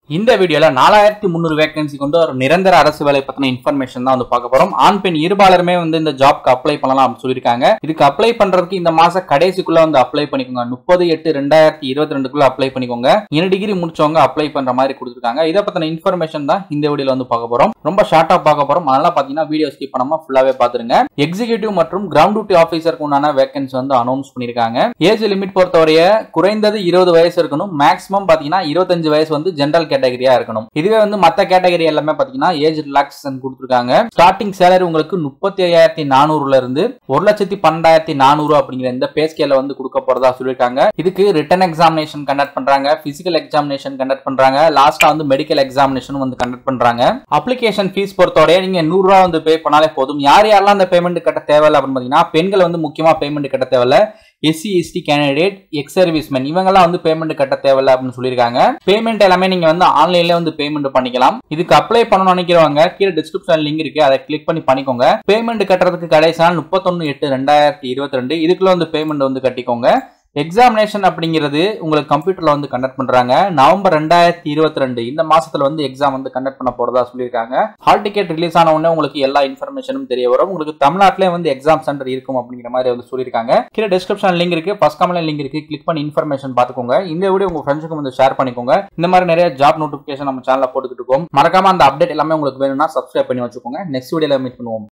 இந்த வீடியோல நாலாயிரத்தி முந்நூறு வேகன்சி கொண்டு ஒரு நிரந்தர அரசு வேலை பத்தின இன்ஃபர்மேஷன் தான் வந்து பார்க்க போறோம் ஆண் பெண் இருபாலருமே வந்து இந்த ஜாப்க்கு அப்ளை பண்ணலாம் அப்படின்னு சொல்லியிருக்காங்க இதுக்கு அப்ளை பண்றதுக்கு இந்த மாச கடைசிக்குள்ள வந்து அப்ளை பண்ணிக்கோங்க முப்பது எட்டு ரெண்டாயிரத்தி இருபத்தி ரெண்டுக்குள்ள அப்ளை பண்ணிக்கோங்க இன டிகிரி முடிச்சவங்க அப்ளை பண்ற மாதிரி கொடுத்துருக்காங்க இதை பத்தின இன்ஃபர்மேஷன் தான் இந்த வீடியோல வந்து பார்க்க போறோம் ரொம்ப ஷார்ட்டா பார்க்க போறோம் அதனால பாத்தீங்கன்னா வீடியோ ஸ்கிப் பண்ணாம ஃபுல்லாவே பாத்துருங்க எக்ஸிகியூட்டிவ் மற்றும் கிரவுண்ட் டியூட்டி ஆஃபீஸருக்கு உண்டான வேகன்சி வந்து அனௌன்ஸ் பண்ணிருக்காங்க ஏஜ் லிமிட் பொறுத்தவரைய குறைந்தது இருபது வயசு இருக்கணும் மேக்ஸிமம் பாத்தீங்கன்னா இருபத்தஞ்சு வயசு வந்து ஜென்ரல் கேட்டகரியா இருக்கணும் இதுவே வந்து மத்த கேட்டகரி எல்லாமே பாத்தீங்கன்னா ஏஜ் ரிலாக்ஸேஷன் கொடுத்துருக்காங்க ஸ்டார்டிங் சேலரி உங்களுக்கு முப்பத்தி ஐயாயிரத்தி நானூறுல இருந்து ஒரு லட்சத்தி பன்னெண்டாயிரத்தி நானூறு அப்படிங்கிற இந்த பே ஸ்கேல வந்து கொடுக்க போறதா சொல்லியிருக்காங்க இதுக்கு ரிட்டன் எக்ஸாமினேஷன் கண்டக்ட் பண்றாங்க பிசிக்கல் எக்ஸாமினேஷன் கண்டக்ட் பண்றாங்க லாஸ்டா வந்து மெடிக்கல் எக்ஸாமினேஷன் வந்து கண்டக்ட் பண்றாங்க அப்ளிகேஷன் ஃபீஸ் பொறுத்தவரைய நீங்க நூறு ரூபா வந்து பே பண்ணாலே போதும் யார் யாரெல்லாம் அந்த பேமெண்ட் கட்ட தேவையில்ல அப்படின்னு பாத்தீங்கன்னா பெண்கள் வந்து முக்கியமா பேமெண்ட் கட்ட தேவையில்ல SC ST candidate ex serviceman இவங்கெல்லாம் வந்து பேமெண்ட் கட்ட தேவையில்ல அப்படின்னு சொல்லியிருக்காங்க பேமெண்ட் எல்லாமே நீங்க வந்து ஆன்லைன்ல வந்து பேமெண்ட் பண்ணிக்கலாம் இதுக்கு அப்ளை பண்ணணும்னு நினைக்கிறவங்க கீழே டிஸ்கிரிப்ஷன் லிங்க் இருக்கு அதை கிளிக் பண்ணி பண்ணிக்கோங்க பேமெண்ட் கட்டுறதுக்கு கடைசி நாள் முப்பத்தொன்னு எட்டு ரெண்டாயிரத்தி இருபத்தி ரெண்டு இதுக்குள்ள வந்து பேமெண்ட் வந்து கட்டிக்கோங்க எக்ஸாமினேஷன் அப்படிங்கிறது உங்களுக்கு கம்ப்யூட்டர்ல வந்து கண்டக்ட் பண்றாங்க நவம்பர் ரெண்டாயிரத்தி இருபத்தி ரெண்டு இந்த மாசத்துல வந்து எக்ஸாம் வந்து கண்டக்ட் பண்ண போறதா சொல்லியிருக்காங்க ஹால் டிக்கெட் ரிலீஸ் ஆன உடனே உங்களுக்கு எல்லா இன்ஃபர்மேஷனும் தெரிய வரும் உங்களுக்கு தமிழ்நாட்டிலே வந்து எக்ஸாம் சென்டர் இருக்கும் அப்படிங்கிற மாதிரி வந்து சொல்லியிருக்காங்க கீழே டிஸ்கிரிப்ஷன் லிங்க் இருக்கு ஃபர்ஸ்ட் கமெண்ட் லிங்க் இருக்கு கிளிக் பண்ணி இன்ஃபர்மேஷன் பாத்துக்கோங்க இந்த வீடியோ உங்க ஃப்ரெண்ட்ஸுக்கு வந்து ஷேர் பண்ணிக்கோங்க இந்த மாதிரி நிறைய ஜாப் நோட்டிபிகேஷன் நம்ம சேனல்ல போட்டுக்கிட்டு இருக்கோம் மறக்காம அந்த அப்டேட் எல்லாமே உங்களுக்கு வேணும்னா சப்ஸ்கிரைப் பண்ணி வச்சுக்கோங்க நெக்ஸ்ட் வீடியோல மீட் பண்ணுவோம்